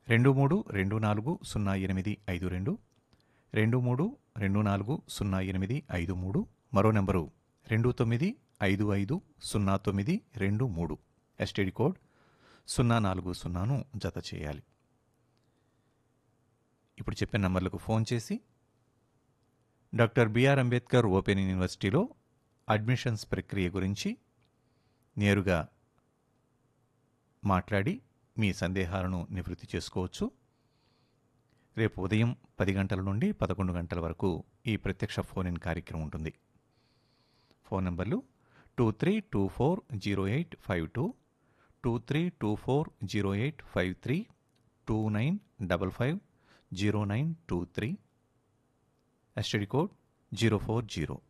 రెండు మూడు రెండు నాలుగు సున్నా ఎనిమిది ఐదు రెండు రెండు మూడు రెండు నాలుగు సున్నా ఎనిమిది ఐదు మూడు మరో నెంబరు రెండు తొమ్మిది ఐదు ఐదు సున్నా తొమ్మిది రెండు మూడు ఎస్టీడీ కోడ్ సున్నా నాలుగు సున్నాను జత చేయాలి ఇప్పుడు చెప్పిన నంబర్లకు ఫోన్ చేసి డాక్టర్ బిఆర్ అంబేద్కర్ ఓపెన్ యూనివర్సిటీలో అడ్మిషన్స్ ప్రక్రియ గురించి నేరుగా మాట్లాడి మీ సందేహాలను నివృత్తి చేసుకోవచ్చు రేపు ఉదయం పది గంటల నుండి పదకొండు గంటల వరకు ఈ ప్రత్యక్ష ఫోన్ ఇన్ కార్యక్రమం ఉంటుంది ఫోన్ నంబర్లు two three two four zero eight five two two three two four zero eight five three two nine double five zero nine two three STD code zero four zero